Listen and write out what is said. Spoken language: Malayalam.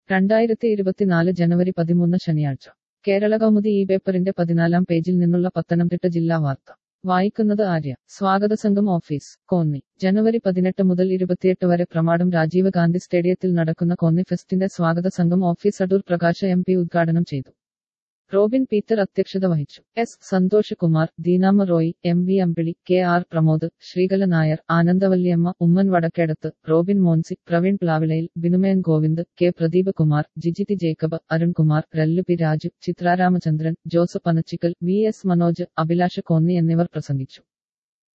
രണ്ടായിരത്തി ഇരുപത്തിനാല് ജനുവരി പതിമൂന്ന് ശനിയാഴ്ച കേരള കൗമുദി ഈ പേപ്പറിന്റെ പതിനാലാം പേജിൽ നിന്നുള്ള പത്തനംതിട്ട ജില്ലാ വാർത്ത വായിക്കുന്നത് ആര്യ സ്വാഗത സംഘം ഓഫീസ് കോന്നി ജനുവരി പതിനെട്ട് മുതൽ ഇരുപത്തിയെട്ട് വരെ പ്രമാടം രാജീവ് ഗാന്ധി സ്റ്റേഡിയത്തിൽ നടക്കുന്ന കോന്നി ഫെസ്റ്റിന്റെ സ്വാഗത സംഘം ഓഫീസ് അടൂർ പ്രകാശ എം പി ഉദ്ഘാടനം ചെയ്തു റോബിൻ പീറ്റർ അധ്യക്ഷത വഹിച്ചു S Santhosh Kumar Deenama Roy M V Ambili K R Pramod Sreekala Nair Anandavalliyamma Oommen Vadakkedath Robin Monsi Praveen Plavilayil Binumen Govind K Pradeep Kumar Jijithi Jacob Arunkumar Rallu P Raju Chithraramachandran Joseph Anachikkal V S Manoj Abhilasha Konni എന്നിവർ പ്രസംഗിച്ചു